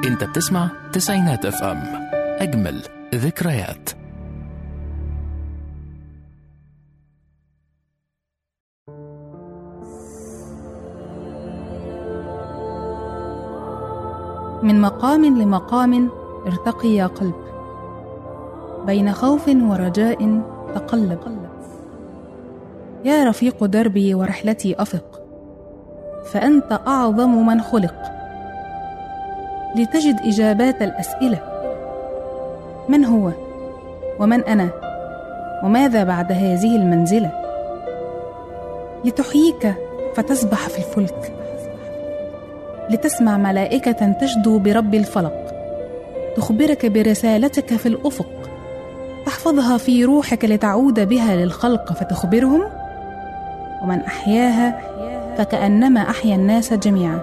انت بتسمع تسعينات اف ام اجمل ذكريات من مقام لمقام ارتقي يا قلب بين خوف ورجاء تقلب يا رفيق دربي ورحلتي افق فانت اعظم من خلق لتجد اجابات الاسئله من هو ومن انا وماذا بعد هذه المنزله لتحييك فتسبح في الفلك لتسمع ملائكة تشدو برب الفلق تخبرك برسالتك في الأفق تحفظها في روحك لتعود بها للخلق فتخبرهم ومن أحياها فكأنما أحيا الناس جميعا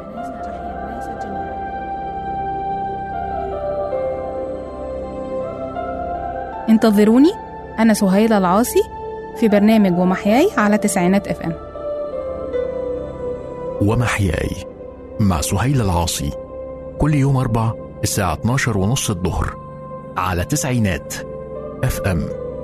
انتظروني أنا سهيلة العاصي في برنامج ومحياي على تسعينات اف ام ومحياي مع سهيل العاصي كل يوم أربع الساعة 12 ونص الظهر على تسعينات اف ام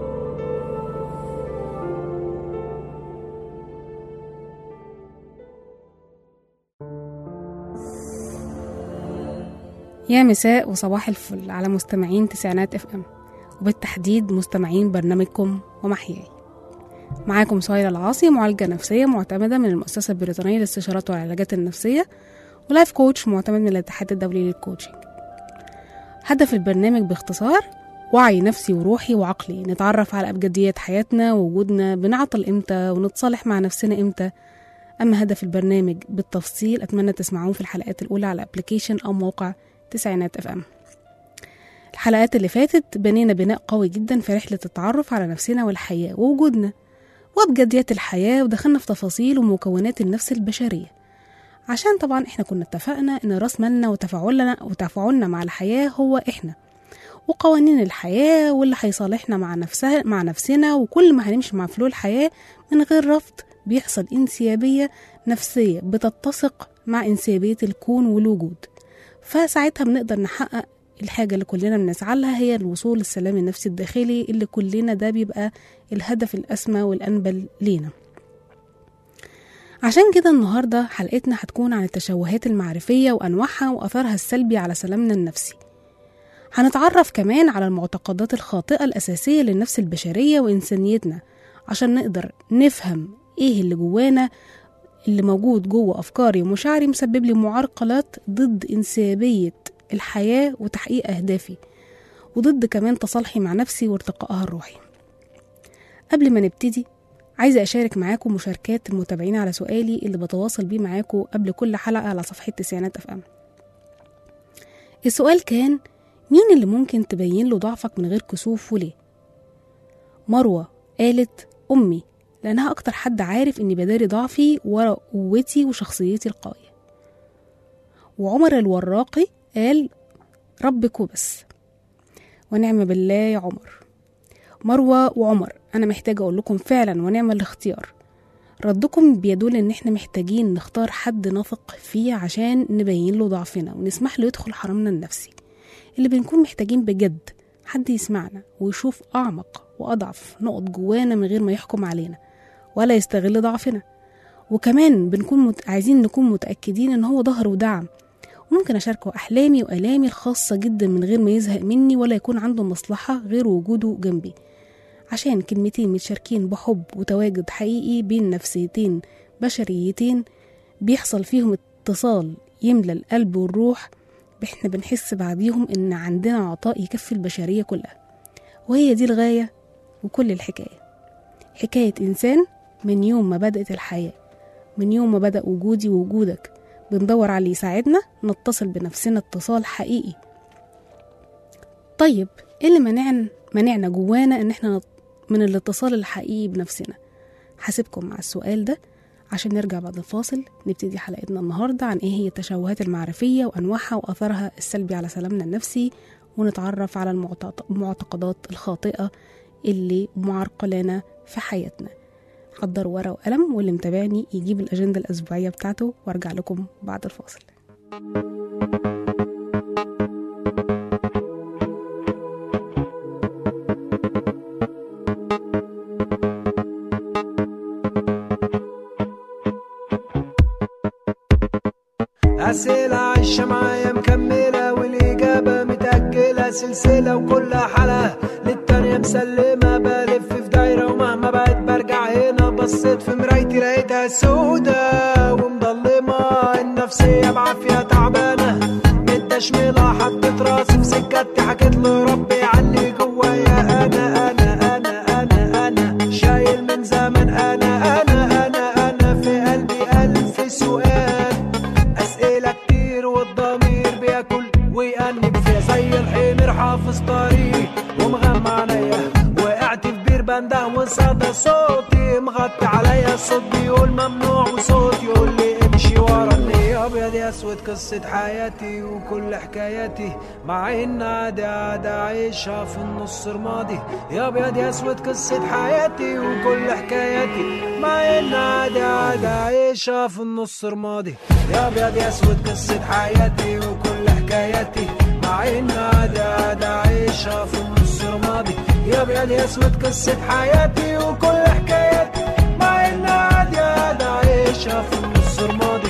يا مساء وصباح الفل على مستمعين تسعينات اف ام وبالتحديد مستمعين برنامجكم ومحياي معاكم سهيلة العاصي معالجة نفسية معتمدة من المؤسسة البريطانية للاستشارات والعلاجات النفسية ولايف كوتش معتمد من الاتحاد الدولي للكوتشنج هدف البرنامج باختصار وعي نفسي وروحي وعقلي نتعرف على أبجديات حياتنا ووجودنا بنعطل إمتى ونتصالح مع نفسنا إمتى أما هدف البرنامج بالتفصيل أتمنى تسمعوه في الحلقات الأولى على أبليكيشن أو موقع تسعينات اف ام الحلقات اللي فاتت بنينا بناء قوي جدا في رحلة التعرف على نفسنا والحياة ووجودنا وأبجديات الحياة ودخلنا في تفاصيل ومكونات النفس البشرية عشان طبعا احنا كنا اتفقنا ان راس مالنا وتفاعلنا وتفاعلنا مع الحياة هو احنا وقوانين الحياة واللي هيصالحنا مع نفسها مع نفسنا وكل ما هنمشي مع فلو الحياة من غير رفض بيحصل انسيابية نفسية بتتسق مع انسيابية الكون والوجود فساعتها بنقدر نحقق الحاجة اللي كلنا بنسعى لها هي الوصول للسلام النفسي الداخلي اللي كلنا ده بيبقى الهدف الأسمى والأنبل لينا عشان كده النهاردة حلقتنا هتكون عن التشوهات المعرفية وأنواعها وأثرها السلبي على سلامنا النفسي هنتعرف كمان على المعتقدات الخاطئة الأساسية للنفس البشرية وإنسانيتنا عشان نقدر نفهم إيه اللي جوانا اللي موجود جوه أفكاري ومشاعري مسبب لي معرقلات ضد انسيابية الحياة وتحقيق أهدافي وضد كمان تصالحي مع نفسي وارتقائها الروحي قبل ما نبتدي عايزة أشارك معاكم مشاركات المتابعين على سؤالي اللي بتواصل بيه معاكم قبل كل حلقة على صفحة تسعينات أف أم السؤال كان مين اللي ممكن تبين له ضعفك من غير كسوف وليه؟ مروة قالت أمي لأنها أكتر حد عارف إني بداري ضعفي ورا قوتي وشخصيتي القوية وعمر الوراقي قال ربك وبس ونعم بالله يا عمر مروة وعمر أنا محتاجة أقول لكم فعلا ونعم الاختيار ردكم بيدل إن إحنا محتاجين نختار حد نثق فيه عشان نبين له ضعفنا ونسمح له يدخل حرمنا النفسي اللي بنكون محتاجين بجد حد يسمعنا ويشوف أعمق وأضعف نقط جوانا من غير ما يحكم علينا ولا يستغل ضعفنا وكمان بنكون مت... عايزين نكون متأكدين إن هو ظهر ودعم وممكن أشاركه أحلامي وآلامي الخاصة جدا من غير ما يزهق مني ولا يكون عنده مصلحة غير وجوده جنبي عشان كلمتين متشاركين بحب وتواجد حقيقي بين نفسيتين بشريتين بيحصل فيهم اتصال يملى القلب والروح احنا بنحس بعديهم ان عندنا عطاء يكفي البشرية كلها وهي دي الغاية وكل الحكاية حكاية إنسان من يوم ما بدأت الحياة من يوم ما بدأ وجودي ووجودك بندور على اللي يساعدنا نتصل بنفسنا اتصال حقيقي طيب ايه اللي منعنا منعنا جوانا ان احنا من الاتصال الحقيقي بنفسنا حاسبكم مع السؤال ده عشان نرجع بعد الفاصل نبتدي حلقتنا النهاردة عن ايه هي التشوهات المعرفية وانواعها واثرها السلبي على سلامنا النفسي ونتعرف على المعتقدات الخاطئة اللي معرقلانا في حياتنا حضر ورقة وقلم واللي متابعني يجيب الأجندة الأسبوعية بتاعته وارجع لكم بعد الفاصل أسئلة عايشة معايا مكملة والإجابة متأجلة سلسلة وكل حلقة للتانية مسلمة بلف في دايرة ومهما بقيت برجع هنا بصيت في مرايتي لقيتها سودة ومضلمة النفسية بعافية تعبانة متشملة حطيت راسي في سكتي حكيت له ربي علي جوايا أنا أنا أنا أنا أنا شايل من زمن أنا أنا أنا أنا في قلبي ألف سؤال أسئلة كتير والضمير بياكل ويأنب فيها زي الحمير حافظ طريق ومغمى عليا وقعت في بير بنده وصدى صوتي مغطي عليا الصوت بيقول ممنوع وصوت يقول لي امشي ورا اللي ابيض يا اسود قصة حياتي وكل حكاياتي مع ان عادي عادي عايشها في النص رمادي يا ابيض يا اسود قصة حياتي وكل حكاياتي مع ان عادي عادي عايشها في النص رمادي يا ابيض يا اسود قصة حياتي وكل حكاياتي مع ان عادي عادي عايشها في النص رمادي يا ابيض يا اسود قصة حياتي وكل حكاياتي مع ان عادي عادي عايشها في النص رمادي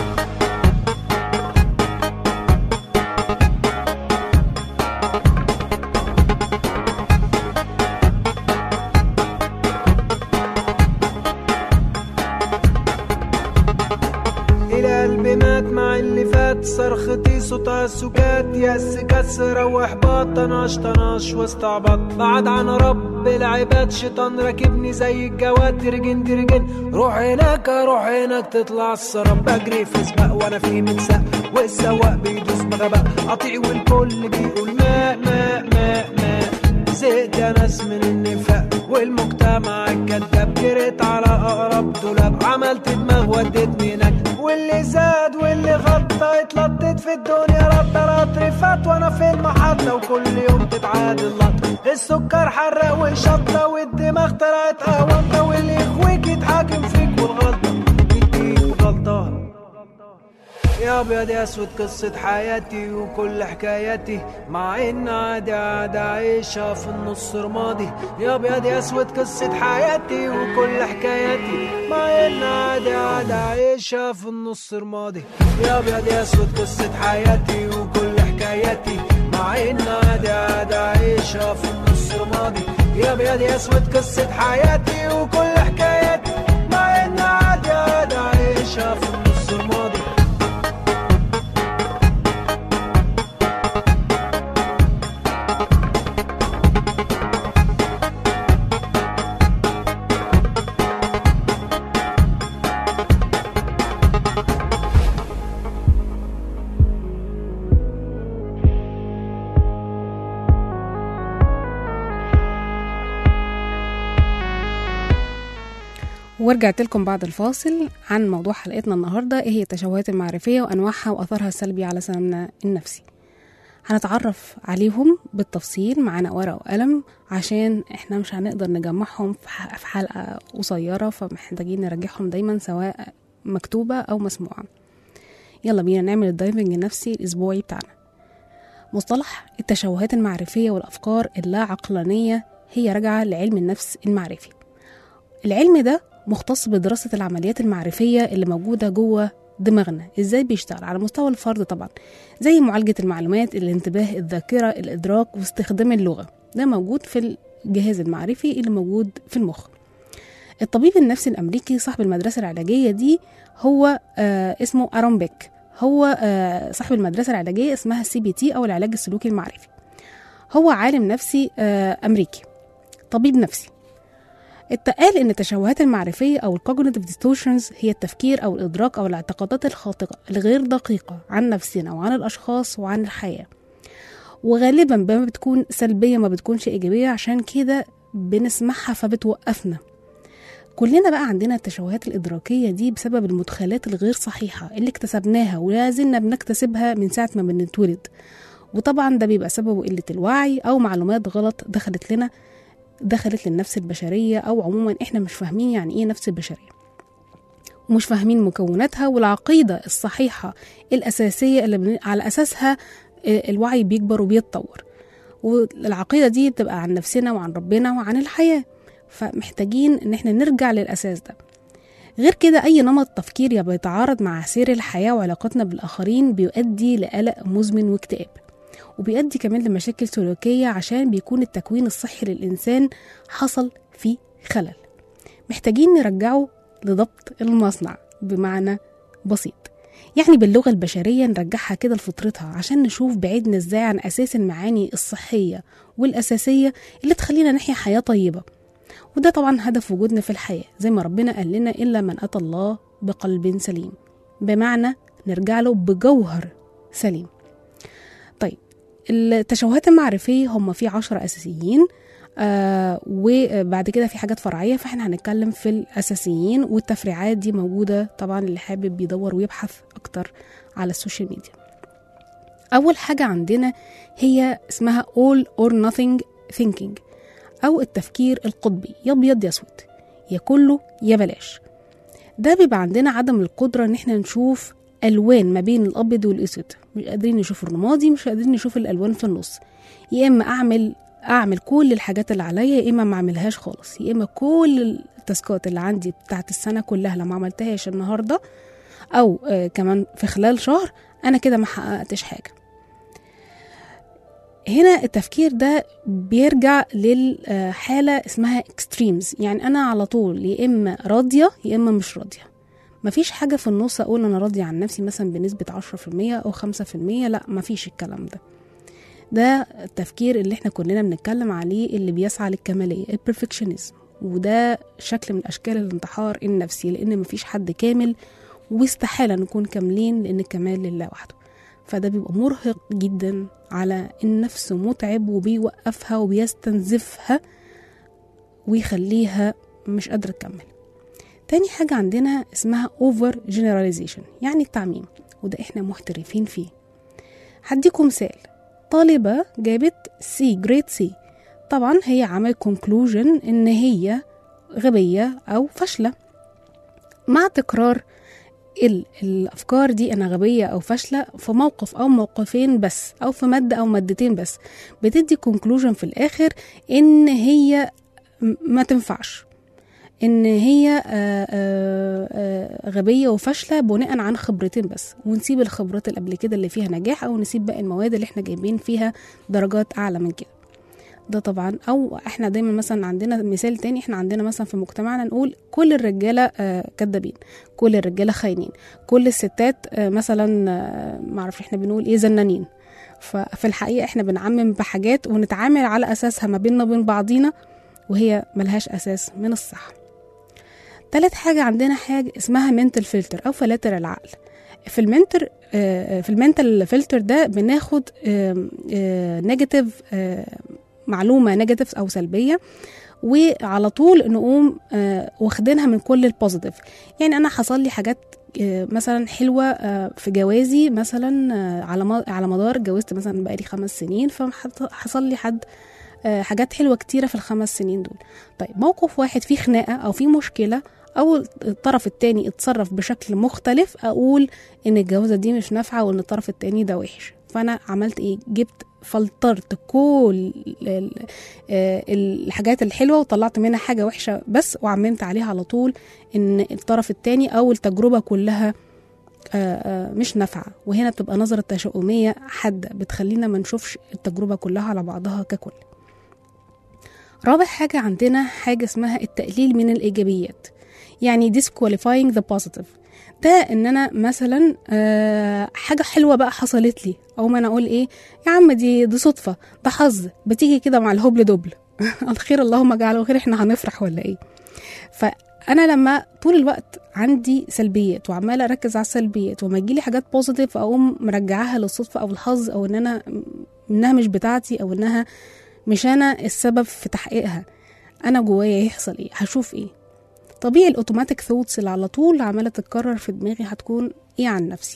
الى قلبي مات مع اللي فات صرختي صوتها سكات يأس كسر واحباط طناش طناش واستعبط بعد عن رب العباد شيطان راكبني زي الجواد ترجن ترجن روح هناك روح هناك تطلع السراب بجري في سباق وانا في متساق والسواق بيدوس بغباء قطيع والكل بيقول ماء ماء ماء ماء زهقت يا ناس من النفاق والمجتمع الكذاب جريت على اقرب دولاب عملت دماغ وديتني هناك واللي زاد واللي غطى اتلطت في الدنيا رد رد فات وانا في المحطة وكل يوم تتعادل لط السكر حرق والشطة والدماغ طلعت قهوة واللي يخويك يتحاكم فيك والغلطة يديك غلطان يا ابيض يا اسود قصة حياتي وكل حكاياتي مع ان عادي عادي عايشها في النص رمادي يا ابيض يا اسود قصة حياتي وكل حكاياتي مع ان عادي عادي عايشها في النص رمادي يا ابيض يا اسود قصة حياتي وكل حكاياتي مع ان عادي عادي عايشها في النص رمادي يا ابيض يا اسود قصة حياتي وكل حكاياتي مع ان عادي عادي عايشها في النص رمادي ورجعت لكم بعد الفاصل عن موضوع حلقتنا النهارده ايه هي التشوهات المعرفيه وانواعها واثارها السلبي على سلامنا النفسي هنتعرف عليهم بالتفصيل معانا ورقه وقلم عشان احنا مش هنقدر نجمعهم في ح- في حلقه قصيره فمحتاجين نرجعهم دايما سواء مكتوبه او مسموعه يلا بينا نعمل الدايفنج النفسي الاسبوعي بتاعنا مصطلح التشوهات المعرفيه والافكار اللا عقلانيه هي راجعه لعلم النفس المعرفي العلم ده مختص بدراسة العمليات المعرفية اللي موجودة جوه دماغنا ازاي بيشتغل على مستوى الفرد طبعا زي معالجة المعلومات الانتباه الذاكرة الإدراك واستخدام اللغة ده موجود في الجهاز المعرفي اللي موجود في المخ الطبيب النفسي الأمريكي صاحب المدرسة العلاجية دي هو آه اسمه أرون بيك هو آه صاحب المدرسة العلاجية اسمها السي بي تي أو العلاج السلوكي المعرفي هو عالم نفسي آه أمريكي طبيب نفسي اتقال ان التشوهات المعرفيه او الكوجنيتيف ديستورشنز هي التفكير او الادراك او الاعتقادات الخاطئه الغير دقيقه عن نفسنا وعن الاشخاص وعن الحياه وغالبا ما بتكون سلبيه ما بتكونش ايجابيه عشان كده بنسمعها فبتوقفنا كلنا بقى عندنا التشوهات الإدراكية دي بسبب المدخلات الغير صحيحة اللي اكتسبناها ولا زلنا بنكتسبها من ساعة ما بنتولد وطبعا ده بيبقى سببه قلة الوعي أو معلومات غلط دخلت لنا دخلت للنفس البشرية أو عموما إحنا مش فاهمين يعني إيه نفس البشرية ومش فاهمين مكوناتها والعقيدة الصحيحة الأساسية اللي بن- على أساسها آه، الوعي بيكبر وبيتطور والعقيدة دي بتبقى عن نفسنا وعن ربنا وعن الحياة فمحتاجين إن إحنا نرجع للأساس ده غير كده أي نمط تفكير بيتعارض مع سير الحياة وعلاقتنا بالآخرين بيؤدي لقلق مزمن واكتئاب وبيؤدي كمان لمشاكل سلوكية عشان بيكون التكوين الصحي للإنسان حصل فيه خلل محتاجين نرجعه لضبط المصنع بمعنى بسيط يعني باللغة البشرية نرجعها كده لفطرتها عشان نشوف بعيدنا ازاي عن أساس المعاني الصحية والأساسية اللي تخلينا نحيا حياة طيبة وده طبعا هدف وجودنا في الحياة زي ما ربنا قال لنا إلا من أتى الله بقلب سليم بمعنى نرجع له بجوهر سليم طيب التشوهات المعرفية هم في عشرة أساسيين آه وبعد كده في حاجات فرعية فاحنا هنتكلم في الأساسيين والتفريعات دي موجودة طبعا اللي حابب يدور ويبحث أكتر على السوشيال ميديا أول حاجة عندنا هي اسمها all or nothing thinking أو التفكير القطبي يا أبيض يا أسود يا كله يا بلاش ده بيبقى عندنا عدم القدرة إن احنا نشوف ألوان ما بين الأبيض والأسود مش قادرين نشوف الرمادي مش قادرين نشوف الألوان في النص يا إما أعمل أعمل كل الحاجات اللي عليا يا إما ما أعملهاش خالص يا إما كل التاسكات اللي عندي بتاعت السنة كلها لما عملتهاش النهاردة أو آه كمان في خلال شهر أنا كده ما حققتش حاجة هنا التفكير ده بيرجع للحالة اسمها اكستريمز يعني أنا على طول يا إما راضية يا إما مش راضية مفيش حاجة في النص أقول أنا راضية عن نفسي مثلا بنسبة عشرة في المية أو خمسة في المية لا مفيش الكلام ده ده التفكير اللي احنا كلنا بنتكلم عليه اللي بيسعى للكمالية البرفكشنزم وده شكل من أشكال الانتحار النفسي لأن مفيش حد كامل واستحالة نكون كاملين لأن الكمال لله وحده فده بيبقى مرهق جدا على النفس متعب وبيوقفها وبيستنزفها ويخليها مش قادرة تكمل تاني حاجة عندنا اسمها over generalization يعني التعميم وده احنا محترفين فيه هديكم مثال طالبة جابت سي جريد سي طبعا هي عملت conclusion ان هي غبية او فاشلة مع تكرار ال- الافكار دي انا غبيه او فاشله في موقف او موقفين بس او في ماده او مادتين بس بتدي كونكلوجن في الاخر ان هي م- ما تنفعش ان هي آه، آه، آه، غبيه وفاشله بناء عن خبرتين بس ونسيب الخبرات اللي قبل كده اللي فيها نجاح او نسيب باقي المواد اللي احنا جايبين فيها درجات اعلى من كده ده طبعا او احنا دايما مثلا عندنا مثال تاني احنا عندنا مثلا في مجتمعنا نقول كل الرجاله آه، كدابين كل الرجاله خاينين كل الستات آه، مثلا آه، معرفش احنا بنقول ايه زنانين ففي الحقيقه احنا بنعمم بحاجات ونتعامل على اساسها ما بيننا وبين بعضينا وهي ملهاش اساس من الصحه تالت حاجه عندنا حاجه اسمها منتل فلتر او فلاتر العقل في المنتر آه، في المنتل فلتر ده بناخد نيجاتيف معلومه نيجاتيف او سلبيه وعلى طول نقوم آه، واخدينها من كل البوزيتيف يعني انا حصل لي حاجات آه، مثلا حلوه آه، في جوازي مثلا آه، على م- على مدار اتجوزت مثلا بقالي خمس سنين فحصل لي حد آه، حاجات حلوه كتيره في الخمس سنين دول طيب موقف واحد فيه خناقه او فيه مشكله او الطرف التاني اتصرف بشكل مختلف اقول ان الجوازه دي مش نافعه وان الطرف التاني ده وحش فانا عملت ايه جبت فلترت كل ال- آه، الحاجات الحلوه وطلعت منها حاجه وحشه بس وعممت عليها على طول ان الطرف التاني او التجربه كلها آه، آه، مش نافعه وهنا بتبقى نظره تشاؤميه حاده بتخلينا ما نشوفش التجربه كلها على بعضها ككل رابع حاجة عندنا حاجة اسمها التقليل من الإيجابيات يعني disqualifying the positive ده ان انا مثلا آه، حاجه حلوه بقى حصلت لي او ما انا اقول ايه يا عم دي دي صدفه ده حظ بتيجي كده مع الهبل دبل الخير اللهم اجعله خير احنا هنفرح ولا ايه فانا لما طول الوقت عندي سلبيات وعماله اركز على السلبيات وما تجيلي حاجات بوزيتيف اقوم مرجعاها للصدفه او الحظ او ان انا انها مش بتاعتي او انها مش انا السبب في تحقيقها انا جوايا يحصل ايه هشوف ايه طبيعي الاوتوماتيك ثوتس اللي على طول عماله تتكرر في دماغي هتكون ايه عن نفسي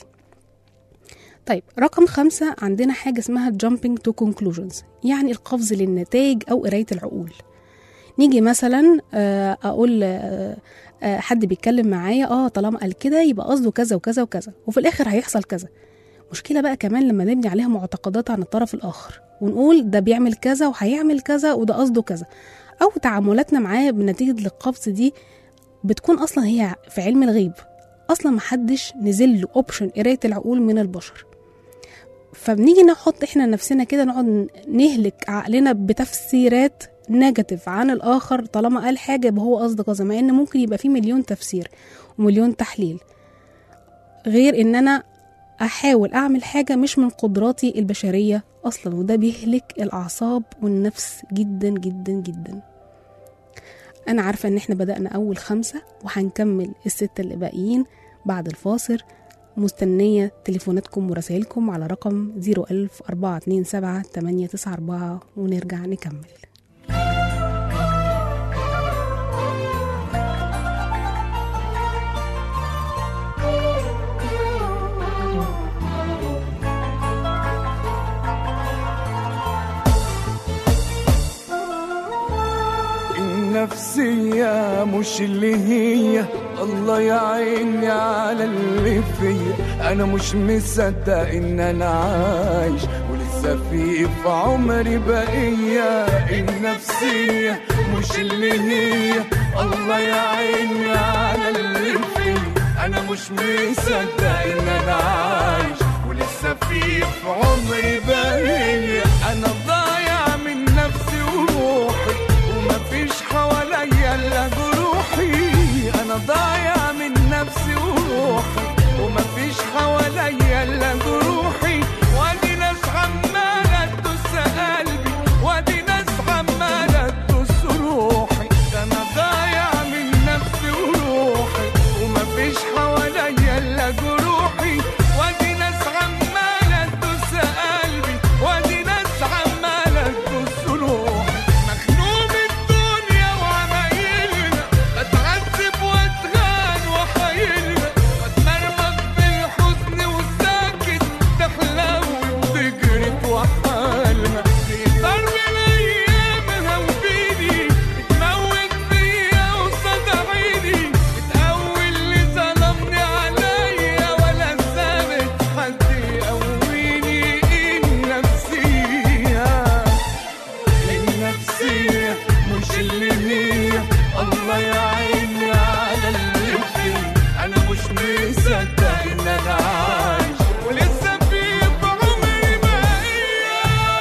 طيب رقم خمسة عندنا حاجة اسمها jumping to conclusions يعني القفز للنتائج أو قراية العقول نيجي مثلا آه، أقول آه، آه، حد بيتكلم معايا اه طالما قال كده يبقى قصده كذا وكذا وكذا وفي الآخر هيحصل كذا مشكلة بقى كمان لما نبني عليها معتقدات عن الطرف الآخر ونقول ده بيعمل كذا وهيعمل كذا وده قصده كذا أو تعاملاتنا معاه بنتيجة للقفز دي بتكون اصلا هي في علم الغيب اصلا محدش نزل له اوبشن قرايه العقول من البشر فبنيجي نحط احنا نفسنا كده نقعد نهلك عقلنا بتفسيرات نيجاتيف عن الاخر طالما قال حاجه يبقى هو قصد كذا مع ان ممكن يبقى فيه مليون تفسير ومليون تحليل غير ان انا احاول اعمل حاجه مش من قدراتي البشريه اصلا وده بيهلك الاعصاب والنفس جدا جدا جدا انا عارفه ان احنا بدانا اول خمسه وهنكمل السته اللي باقيين بعد الفاصل مستنية تليفوناتكم ورسائلكم على رقم 01000 427 894 ونرجع نكمل النفسية مش اللي هي الله يعيني على اللي فيا انا مش مصدق ان انا عايش ولسه في في عمري بقية النفسية مش اللي هي الله يعيني على اللي فيا انا مش مصدق ان انا عايش ولسه في في عمري بقية انا ضايع من نفسي وروحي ومفيش حواليا الا جروحي انا ضايع من نفسي وروحي ومفيش حواليا الا جروحي وادي ناس عماله تدوس قلبي وادي ناس عماله تدوس روحي ده انا ضايع من نفسي وروحي ومفيش حواليا الا جروحي وادي ناس عماله تدوس قلبي وادي ناس عماله تدوس روحي مخنوق من الدنيا وعمايلنا بتعذب واتغان وحايلنا بتمرمط في الحزن وساكت تحلو وتجري توحالنا في ضرب الايام هوبيني بتموت فيا قصاد عيني بتقوي اللي ظلمني عليا ولا سابت حد يقويني النفسيه النفسية مش اللي هي الله يعيني على اللي فيه أنا مش مصدق إن أنا عايش ولسه في في عمري بقية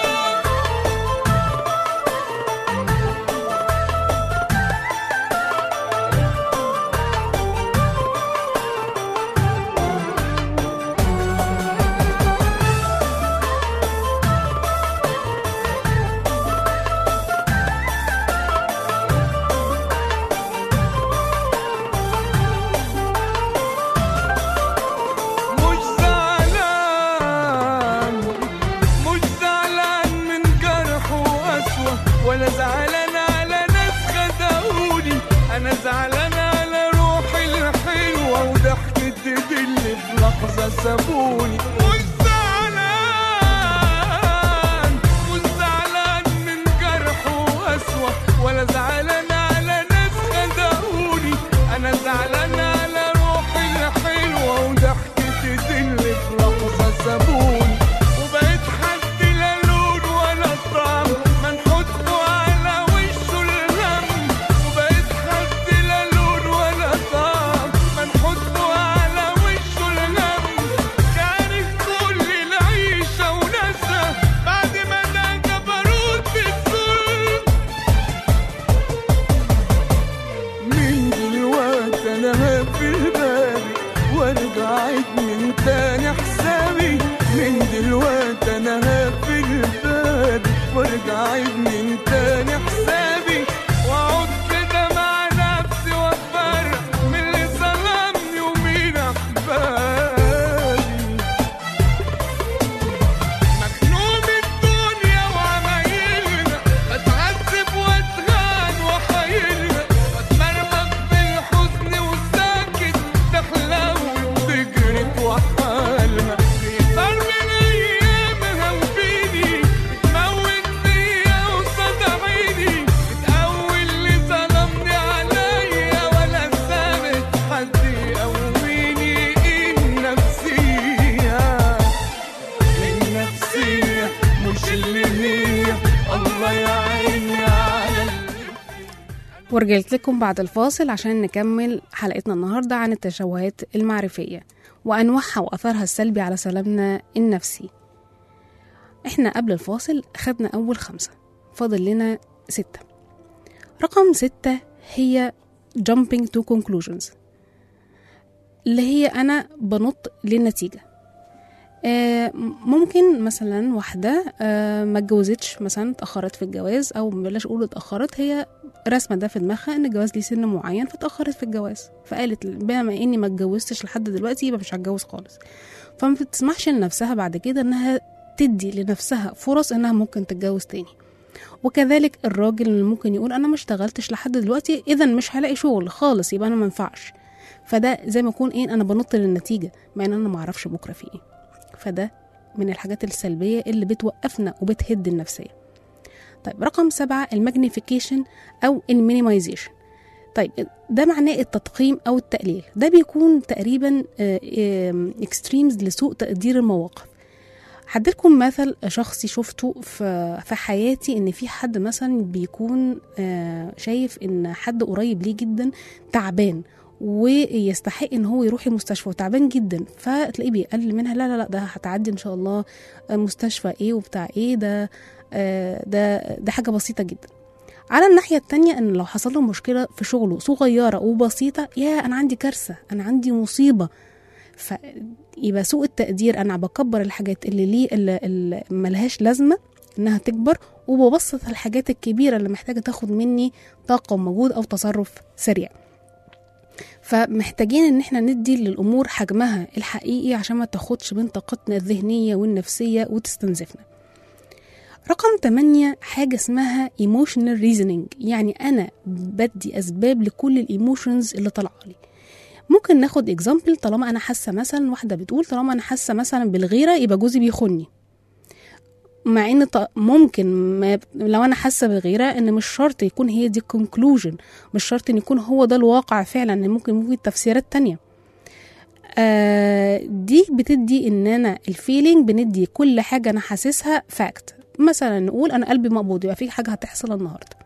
مش زعلان مش زعلان من جرح وقسوة ولا زعلان على ناس خدعوني أنا زعلان على روحي الحلوة وضحكة ايدي اللي في لحظة سابوني مش زعلان مش زعلان من جرح وقسوة ولا زعلان على ناس خدعوني أنا زعلان على روحي الحلوة وضحكة ايدي اللي في لحظة سابوني وبقيت حد لا لون ولا طعم منحوته على وشه الهم وبقيت حد لا لون ولا طعم منحوته على وشه الهم كاره كل العيشة وناسها بعد ما ده جبروت بالظلم من دلوقتي انا هقفل بالي وارجع اعيد من تاني حسابي من دلوقتي انا هقفل بالي وارجع اعيد من تاني حسابي واقعد كده مع نفسي واتفرق من اللي ظلمني ومين احبابي مخنوق من الدنيا وعمايلنا بتعذب واتغان وحايلنا بتمرمط في الحزن وساكت تحلو وتجري توحالنا في ضرب الايام هوبيني بتموت فيا قصاد عيني ورجعت لكم بعد الفاصل عشان نكمل حلقتنا النهاردة عن التشوهات المعرفية وأنواعها وأثرها السلبي على سلامنا النفسي احنا قبل الفاصل خدنا أول خمسة فاضل لنا ستة رقم ستة هي jumping to conclusions اللي هي أنا بنط للنتيجة آه، ممكن مثلا واحدة آه، ما اتجوزتش مثلا اتأخرت في الجواز أو بلاش أقول اتأخرت هي رسمة ده في دماغها إن الجواز ليه سن معين فاتأخرت في الجواز فقالت بما إني ما اتجوزتش لحد دلوقتي يبقى مش هتجوز خالص فما بتسمحش لنفسها بعد كده إنها تدي لنفسها فرص إنها ممكن تتجوز تاني وكذلك الراجل اللي ممكن يقول أنا ما اشتغلتش لحد دلوقتي إذا مش هلاقي شغل خالص يبقى أنا ما ينفعش فده زي ما يكون إيه أنا بنط للنتيجة مع إن أنا ما أعرفش بكرة في إيه فده من الحاجات السلبية اللي بتوقفنا وبتهد النفسية طيب رقم سبعة الماجنيفيكيشن أو المينيمايزيشن طيب ده معناه التضخيم أو التقليل ده بيكون تقريبا اكستريمز لسوء تقدير المواقف هديلكم مثل شخصي شفته في في حياتي ان في حد مثلا بيكون آه، شايف ان حد قريب ليه جدا تعبان ويستحق ان هو يروح المستشفى وتعبان جدا فتلاقيه بيقلل منها لا لا لا ده هتعدي ان شاء الله مستشفى ايه وبتاع ايه ده آه، ده ده حاجه بسيطه جدا على الناحيه التانية ان لو حصل له مشكله في شغله صغيره وبسيطه يا انا عندي كارثه انا عندي مصيبه فيبقى سوء التقدير انا بكبر الحاجات اللي ليه اللي, اللي ملهاش لازمه انها تكبر وببسط الحاجات الكبيره اللي محتاجه تاخد مني طاقه ومجهود او تصرف سريع فمحتاجين ان احنا ندي للامور حجمها الحقيقي عشان ما تاخدش من طاقتنا الذهنيه والنفسيه وتستنزفنا رقم 8 حاجة اسمها emotional reasoning يعني أنا بدي أسباب لكل الإيموشنز اللي طالعة لي ممكن ناخد اكزامبل طالما أنا حاسة مثلا واحدة بتقول طالما أنا حاسة مثلا بالغيرة يبقى جوزي بيخوني مع ان ط- ممكن ما لو انا حاسه بالغيره ان مش شرط يكون هي دي الكونكلوجن مش شرط ان يكون هو ده الواقع فعلا ان ممكن ممكن تفسيرات تانية آه دي بتدي ان انا الفيلينج بندي كل حاجه انا حاسسها فاكت مثلا نقول انا قلبي مقبوض يبقى في حاجه هتحصل النهارده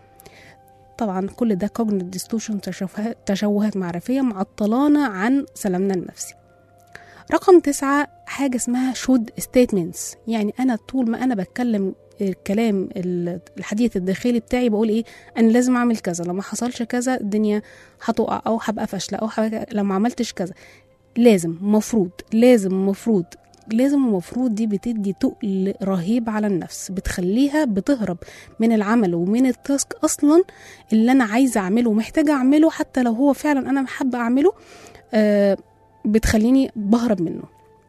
طبعا كل ده كوجنيت ديستوشن تشوهات, تشوهات معرفيه معطلانا عن سلامنا النفسي رقم تسعة حاجة اسمها شود ستيتمنتس يعني أنا طول ما أنا بتكلم الكلام ال- الحديث الداخلي بتاعي بقول ايه انا لازم اعمل كذا لو ما حصلش كذا الدنيا هتقع او هبقى فاشله او هبقى لو ما عملتش كذا لازم مفروض لازم مفروض لازم ومفروض دي بتدي تقل رهيب على النفس بتخليها بتهرب من العمل ومن التاسك اصلا اللي انا عايزه اعمله ومحتاجه اعمله حتى لو هو فعلا انا حابه اعمله آه بتخليني بهرب منه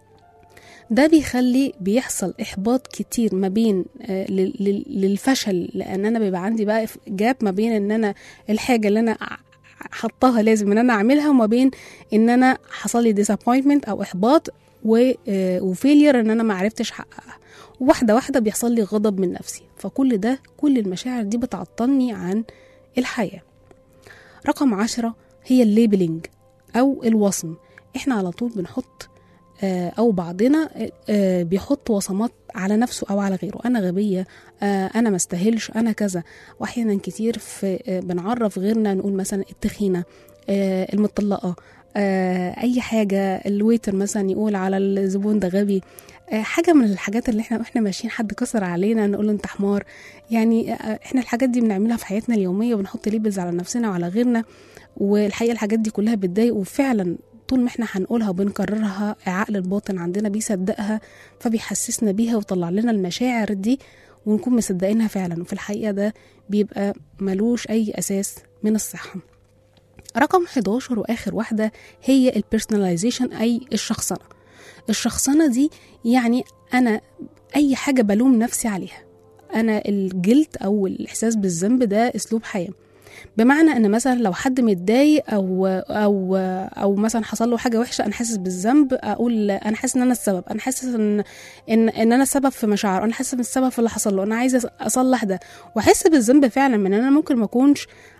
ده بيخلي بيحصل احباط كتير ما بين آه، لل- لل- للفشل لان انا بيبقى عندي بقى جاب ما بين ان انا الحاجه اللي انا ع- حطاها لازم ان انا اعملها وما بين ان انا حصل لي disappointment او احباط وفيلير ان انا ما عرفتش احققها واحده واحده بيحصل لي غضب من نفسي فكل ده كل المشاعر دي بتعطلني عن الحياه رقم عشرة هي الليبلينج أو الوصم إحنا على طول بنحط آه، أو بعضنا آه، بيحط وصمات على نفسه أو على غيره أنا غبية آه، أنا ما استاهلش أنا كذا وأحيانا كتير في آه، بنعرف غيرنا نقول مثلا التخينة آه، المطلقة آه، أي حاجة الويتر مثلا يقول على الزبون ده غبي آه، حاجة من الحاجات اللي احنا واحنا ماشيين حد كسر علينا نقول له انت حمار يعني آه، احنا الحاجات دي بنعملها في حياتنا اليومية وبنحط ليبلز على نفسنا وعلى غيرنا والحقيقه الحاجات دي كلها بتضايق وفعلا طول ما احنا هنقولها وبنكررها العقل الباطن عندنا بيصدقها فبيحسسنا بيها ويطلع لنا المشاعر دي ونكون مصدقينها فعلا وفي الحقيقه ده بيبقى ملوش اي اساس من الصحه رقم 11 واخر واحده هي البيرسوناليزيشن اي الشخصنه الشخصنه دي يعني انا اي حاجه بلوم نفسي عليها انا الجلد او الاحساس بالذنب ده اسلوب حياه بمعنى ان مثلا لو حد متضايق او او او مثلا حصل له حاجه وحشه انا حاسس بالذنب اقول انا حاسس ان انا السبب انا حاسس ان ان ان انا السبب في مشاعره انا حاسس بالسبب في اللي حصل له انا عايزه اصلح ده واحس بالذنب فعلا من ان انا ممكن ما اكونش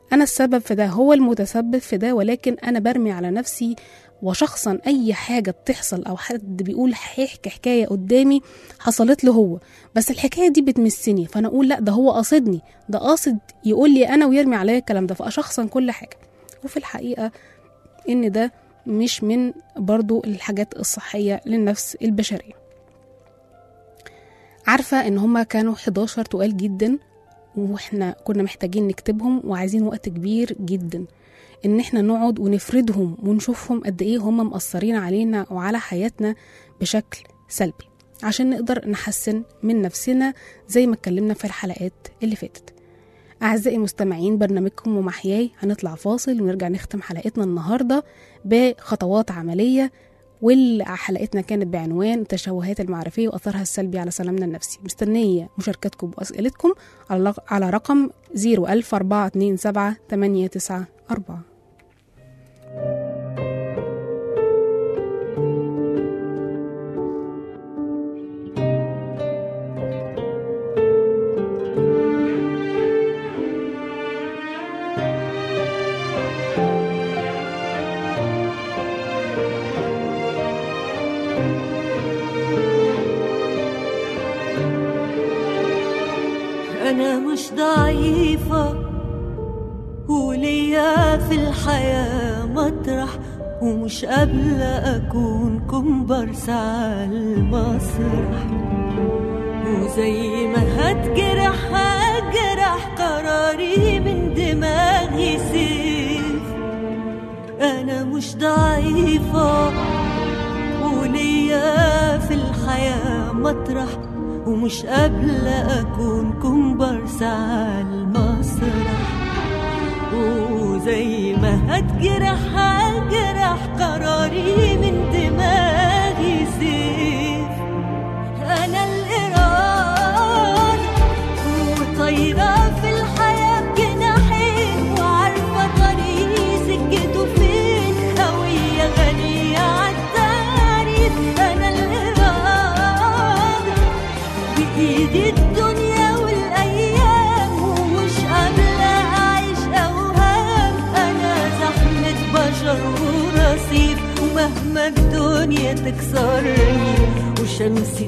أنا السبب في ده هو المتسبب في ده ولكن أنا برمي على نفسي وشخصا أي حاجة بتحصل أو حد بيقول هيحكي حكاية قدامي حصلت له هو بس الحكاية دي بتمسني فأنا أقول لا ده هو قاصدني ده قاصد يقول لي أنا ويرمي عليا الكلام ده فأشخصا كل حاجة وفي الحقيقة إن ده مش من برضو الحاجات الصحية للنفس البشرية عارفة إن هما كانوا 11 تقال جدا واحنا كنا محتاجين نكتبهم وعايزين وقت كبير جدا ان احنا نقعد ونفردهم ونشوفهم قد ايه هم مأثرين علينا وعلى حياتنا بشكل سلبي عشان نقدر نحسن من نفسنا زي ما اتكلمنا في الحلقات اللي فاتت أعزائي المستمعين برنامجكم ومحياي هنطلع فاصل ونرجع نختم حلقتنا النهاردة بخطوات عملية وحلقتنا كانت بعنوان التشوهات المعرفية وأثرها السلبي على سلامنا النفسي مستنية مشاركتكم وأسئلتكم على على رقم 01427 894 أنا مش ضعيفة وليا في الحياة مطرح ومش قابلة أكون كومبارس على المسرح وزي ما هتجرح هجرح قراري من دماغي سيف أنا مش ضعيفة وليا في الحياة مطرح ومش قابلة أكون كومبارس على المسرح وزي ما هتجرح هجرح قراري من دماغي سيف أنا الإرادة وطايرة في الحياة بجناحين وعارفة طريقي سكته فين هوية غنية عالتعريف أنا الإرادة بإيدي الدنيا والأيام ومش قابلة أعيش أوهام أنا زحمة بشر ورصيف ومهما الدنيا تكسرني وشمسي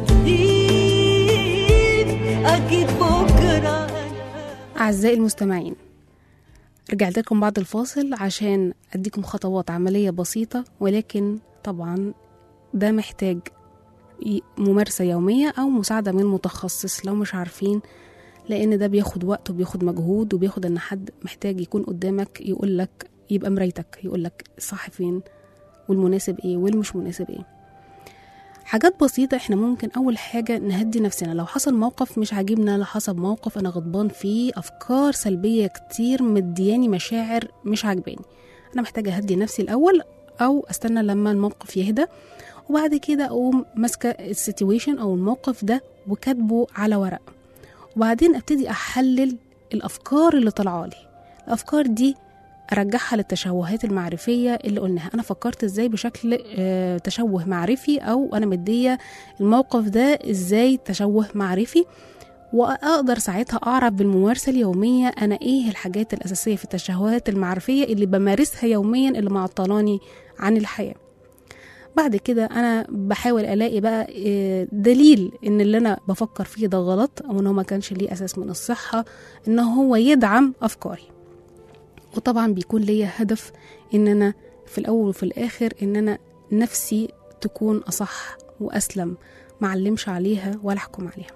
تغيب أكيد بكرة أنا أعزائي المستمعين رجعت لكم بعد الفاصل عشان أديكم خطوات عملية بسيطة ولكن طبعا ده محتاج ي- ممارسة يومية أو مساعدة من متخصص لو مش عارفين لأن ده بياخد وقت وبياخد مجهود وبياخد إن حد محتاج يكون قدامك يقولك يبقى مرايتك يقولك الصح فين والمناسب إيه والمش مناسب إيه حاجات بسيطة احنا ممكن أول حاجة نهدي نفسنا لو حصل موقف مش عاجبنا لو حصل موقف أنا غضبان فيه أفكار سلبية كتير مدياني مشاعر مش عاجباني أنا محتاجة أهدي نفسي الأول أو أستنى لما الموقف يهدى وبعد كده أقوم ماسكة السيتويشن أو الموقف ده وكاتبه على ورق وبعدين أبتدي أحلل الأفكار اللي طالعالي الأفكار دي أرجعها للتشوهات المعرفية اللي قلناها أنا فكرت إزاي بشكل آه، تشوه معرفي أو أنا مدية الموقف ده إزاي تشوه معرفي وأقدر ساعتها أعرف بالممارسة اليومية أنا إيه الحاجات الأساسية في التشوهات المعرفية اللي بمارسها يوميا اللي معطلاني عن الحياة بعد كده أنا بحاول ألاقي بقى آه، دليل إن اللي أنا بفكر فيه ده غلط أو إن هو ما كانش ليه أساس من الصحة إن هو يدعم أفكاري وطبعا بيكون ليا هدف ان انا في الاول وفي الاخر ان انا نفسي تكون اصح واسلم معلمش عليها ولا احكم عليها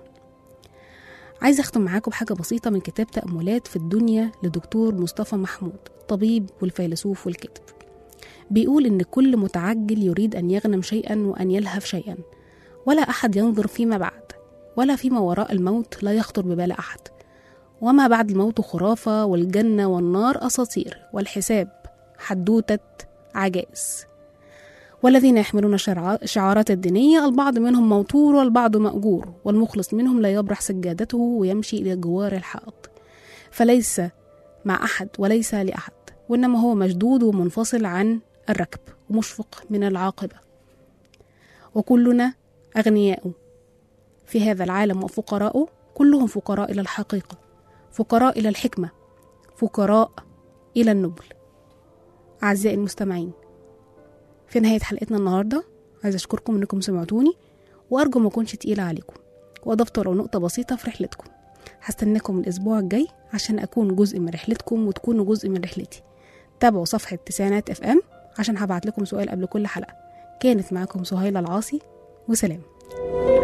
عايزه اختم معاكم بحاجه بسيطه من كتاب تاملات في الدنيا لدكتور مصطفى محمود طبيب والفيلسوف والكاتب بيقول ان كل متعجل يريد ان يغنم شيئا وان يلهف شيئا ولا احد ينظر فيما بعد ولا فيما وراء الموت لا يخطر ببال احد وما بعد الموت خرافة والجنة والنار أساطير والحساب حدوتة عجائز والذين يحملون الشرع- الشعارات الدينية البعض منهم موتور والبعض مأجور والمخلص منهم لا يبرح سجادته ويمشي إلى جوار الحائط فليس مع أحد وليس لأحد وإنما هو مشدود ومنفصل عن الركب ومشفق من العاقبة وكلنا أغنياء في هذا العالم وفقراء كلهم فقراء إلى الحقيقة فقراء إلى الحكمة فقراء إلى النبل أعزائي المستمعين في نهاية حلقتنا النهاردة عايزة أشكركم إنكم سمعتوني وأرجو ما أكونش تقيلة عليكم وأضفت ولو نقطة بسيطة في رحلتكم هستناكم الأسبوع الجاي عشان أكون جزء من رحلتكم وتكونوا جزء من رحلتي تابعوا صفحة تسعينات اف ام عشان هبعت لكم سؤال قبل كل حلقة كانت معاكم سهيلة العاصي وسلام